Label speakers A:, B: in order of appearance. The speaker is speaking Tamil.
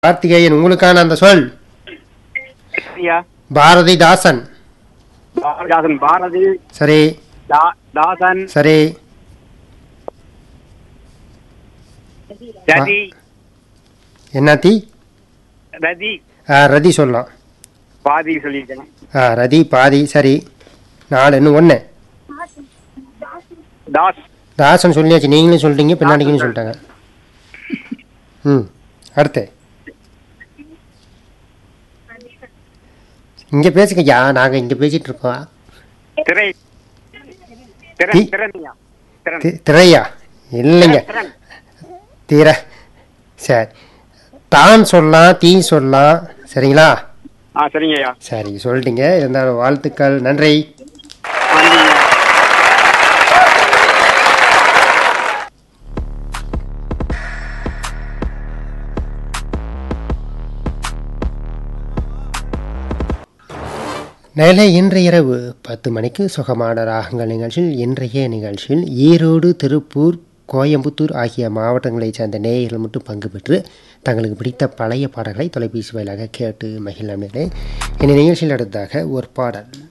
A: கார்த்திகேயன் உங்களுக்கான அந்த சொல்
B: ஐயா
A: பாரதிதாசன்
B: பாரதிதாசன் பாரதி
A: சரி
B: தா- தாசன்
A: சரி
B: ரதி
A: என்னத்தி
B: ரதி
A: ஆ, ரதி சொல்லலாம்
B: பாதி சொல்லியிருக்கேன்
A: ஆ ரதி பாதி சரி நாலு இன்னும் ஒன்று
B: தாஸ்
A: தாசன் சொல்லியாச்சு நீங்களும் சொல்லிட்டீங்க பின்னாடிக்குன்னு சொல்லிட்டாங்க ம் அடுத்து இங்கே பேசுங்கய்யா நாங்கள் இங்கே பேசிகிட்டு இருக்கோம்
B: திரை திறன்
A: தி-
B: திறன்யா திறன்
A: தி- திரையா இல்லைங்க
B: திறன்
A: தீர சரி தான் சொல்லலாம் தீ சொல்லலாம் சரிங்களா
B: ஆ சரிங்க ஐயா
A: சரி சொல்லிட்டீங்க இருந்தாலும் வாழ்த்துக்கள் நன்றி
B: நன்றிங்க.
A: நேலே இன்று இரவு பத்து மணிக்கு சுகமான ராகங்கள் நிகழ்ச்சியில் இன்றைய நிகழ்ச்சியில் ஈரோடு திருப்பூர் கோயம்புத்தூர் ஆகிய மாவட்டங்களைச் சேர்ந்த நேயர்கள் மட்டும் பங்கு பெற்று தங்களுக்கு பிடித்த பழைய பாடல்களை தொலைபேசி வாயிலாக கேட்டு மகிழாமலே இந்த நிகழ்ச்சியில் அடுத்ததாக ஒரு பாடல்